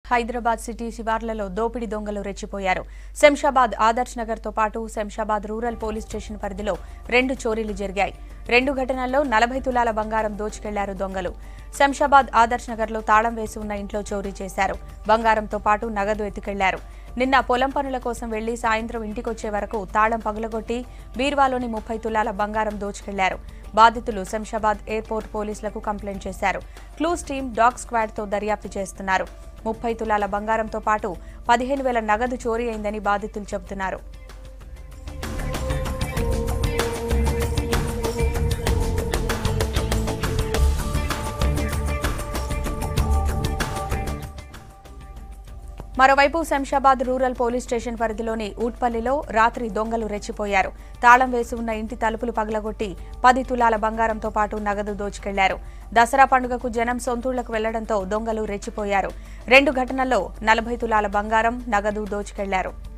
Hyderabad city శివార్లలో దోపిడీ దొంగలు రెచ్చిపోయారు శంషాబాద్ ఆదర్శ్ నగర్ తో పాటు శంషాబాద్ రూరల్ పోలీస్ స్టేషన్ పరిధిలో రెండు చోరీలు జరిగాయి రెండు ఘటనల్లో నలభై తులాల బంగారం దోచుకెళ్లారు దొంగలు శంషాబాద్ ఆదర్శ్ నగర్లో తాళం వేసి ఉన్న ఇంట్లో చోరీ చేశారు బంగారంతో పాటు నగదు ఎత్తుకెళ్లారు నిన్న పొలం పనుల కోసం వెళ్లి సాయంత్రం ఇంటికొచ్చే వరకు తాళం పగులగొట్టి బీర్వాలోని ముప్పై తులాల బంగారం దోచుకెళ్లారు బాధితులు శంషాబాద్ ఎయిర్పోర్ట్ పోలీసులకు కంప్లైంట్ చేశారు క్లూస్ టీం డాగ్ స్క్వాడ్ తో దర్యాప్తు చేస్తున్నారు ముప్పై తులాల బంగారంతో పాటు పదిహేను వేల నగదు చోరీ అయిందని బాధితులు చెబుతున్నారు మరోవైపు శంషాబాద్ రూరల్ పోలీస్ స్టేషన్ పరిధిలోని ఊట్పల్లిలో రాత్రి దొంగలు రెచ్చిపోయారు తాళం వేసి ఉన్న ఇంటి తలుపులు పగలగొట్టి పది తులాల బంగారంతో పాటు నగదు దోచుకెళ్లారు దసరా పండుగకు జనం సొంతూళ్లకు వెళ్లడంతో దొంగలు రెచ్చిపోయారు రెండు ఘటనల్లో నలభై తులాల బంగారం నగదు దోచుకెళ్లారు